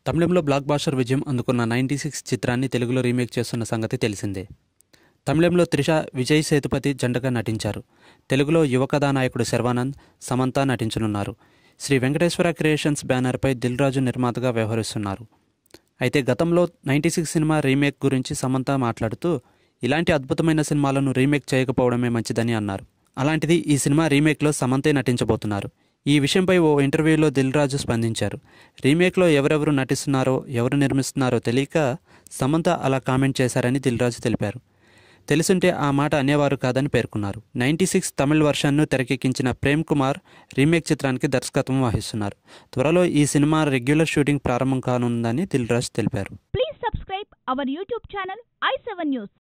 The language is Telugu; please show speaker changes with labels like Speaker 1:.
Speaker 1: తమిళంలో బ్లాక్ బాస్టర్ విజయం అందుకున్న నైంటీ సిక్స్ చిత్రాన్ని తెలుగులో రీమేక్ చేస్తున్న సంగతి తెలిసిందే తమిళంలో త్రిష విజయ్ సేతుపతి జంటగా నటించారు తెలుగులో యువ కథానాయకుడు శర్వానంద్ సమంత నటించనున్నారు శ్రీ వెంకటేశ్వర క్రియేషన్స్ బ్యానర్పై దిల్ రాజు నిర్మాతగా వ్యవహరిస్తున్నారు అయితే గతంలో నైంటీ సిక్స్ సినిమా రీమేక్ గురించి సమంత మాట్లాడుతూ ఇలాంటి అద్భుతమైన సినిమాలను రీమేక్ చేయకపోవడమే మంచిదని అన్నారు అలాంటిది ఈ సినిమా రీమేక్లో సమంతే నటించబోతున్నారు ఈ విషయంపై ఓ ఇంటర్వ్యూలో దిల్ రాజు స్పందించారు రీమేక్లో ఎవరెవరు నటిస్తున్నారో ఎవరు నిర్మిస్తున్నారో తెలియక సమంత అలా కామెంట్ చేశారని దిల్ రాజు తెలిపారు తెలుసుంటే ఆ మాట అనేవారు కాదని పేర్కొన్నారు నైంటీ సిక్స్ తమిళ్ వర్షన్ను తెరకెక్కించిన ప్రేమ్ కుమార్ రీమేక్ చిత్రానికి దర్శకత్వం వహిస్తున్నారు త్వరలో ఈ సినిమా రెగ్యులర్ షూటింగ్ ప్రారంభం కానుందని దిల్ రాజు తెలిపారు
Speaker 2: Please subscribe our YouTube channel i7 News.